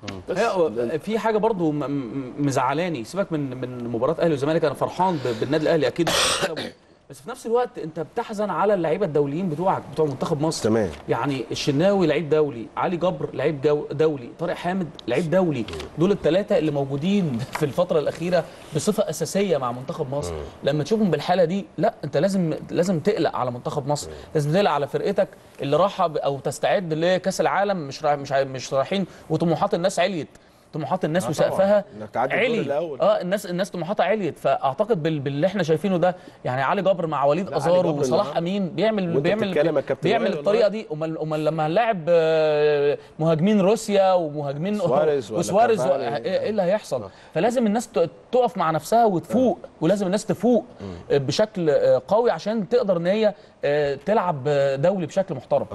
بس هي في حاجه برضو م- م- مزعلاني سيبك من من مباراه اهلي والزمالك انا فرحان ب- بالنادي الاهلي اكيد كسبوا. بس في نفس الوقت انت بتحزن على اللعيبه الدوليين بتوعك بتوع منتخب مصر تمام. يعني الشناوي لعيب دولي علي جبر لعيب جو- دولي طارق حامد لعيب دولي دول الثلاثه اللي موجودين في الفتره الاخيره بصفه اساسيه مع منتخب مصر لما تشوفهم بالحاله دي لا انت لازم لازم تقلق على منتخب مصر لازم تقلق على فرقتك اللي رايحه ب- او تستعد لكاس العالم مش رايح مش عاي- مش رايحين وطموحات الناس عليت طموحات الناس آه وسقفها طبعاً. إنك تعدي الدور علي الأول. اه الناس الناس طموحاتها عليت فاعتقد بال- باللي احنا شايفينه ده يعني علي جبر مع وليد لا، علي ازار جبر وصلاح النهاردة. امين بيعمل وأنت بيعمل بتتكلم يا كابتن بيعمل وائل الطريقه دي امال امال لما هنلاعب آه، مهاجمين روسيا ومهاجمين سواريز ولا وسواريز و- كافاني. ايه إيه اللي هيحصل فلازم الناس ت- تقف مع نفسها وتفوق ولازم الناس تفوق بشكل آه، قوي عشان تقدر ان هي آه، تلعب دولي بشكل محترم